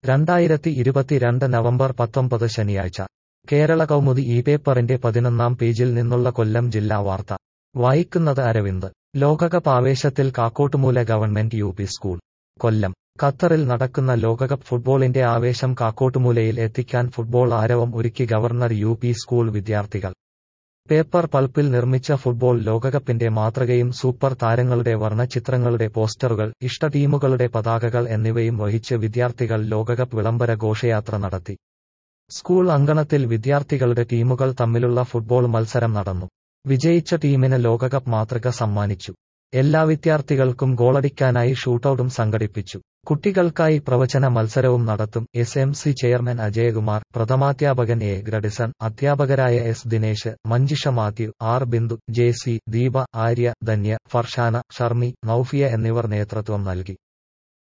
രണ്ടായിരത്തി ഇരുപത്തിരണ്ട് നവംബർ പത്തൊമ്പത് ശനിയാഴ്ച കേരള കൗമുദി ഈ പേപ്പറിന്റെ പതിനൊന്നാം പേജിൽ നിന്നുള്ള കൊല്ലം ജില്ലാ വാർത്ത വായിക്കുന്നത് അരവിന്ദ് ലോകകപ്പ് ആവേശത്തിൽ Kakkottumoola government U P school Kollam ഖത്തറിൽ നടക്കുന്ന ലോകകപ്പ് ഫുട്ബോളിന്റെ ആവേശം കാക്കോട്ടുമൂലയിൽ എത്തിക്കാൻ ഫുട്ബോൾ ആരവം ഒരുക്കി ഗവർണർ യു പി സ്കൂൾ വിദ്യാർത്ഥികൾ പേപ്പർ പൾപ്പിൽ നിർമ്മിച്ച ഫുട്ബോൾ ലോകകപ്പിന്റെ മാതൃകയും സൂപ്പർ താരങ്ങളുടെ വർണ്ണചിത്രങ്ങളുടെ പോസ്റ്ററുകൾ ഇഷ്ട ടീമുകളുടെ പതാകകൾ എന്നിവയും വഹിച്ച് വിദ്യാർത്ഥികൾ ലോകകപ്പ് വിളംബര ഘോഷയാത്ര നടത്തി സ്കൂൾ അങ്കണത്തിൽ വിദ്യാർത്ഥികളുടെ ടീമുകൾ തമ്മിലുള്ള ഫുട്ബോൾ മത്സരം നടന്നു വിജയിച്ച ടീമിന് ലോകകപ്പ് മാതൃക സമ്മാനിച്ചു എല്ലാ വിദ്യാർത്ഥികൾക്കും ഗോളടിക്കാനായി ഷൂട്ടൌട്ടും സംഘടിപ്പിച്ചു കുട്ടികൾക്കായി പ്രവചന മത്സരവും നടത്തും S M C chairman Ajayakumar പ്രഥമാധ്യാപകൻ എ ഗ്രഡിസൺ അധ്യാപകരായ S Dinesh Manjisha Mathew R Bindu J C Deepa Arya Dhanya Farshana Sharmi Noufiya എന്നിവർ നേതൃത്വം നൽകി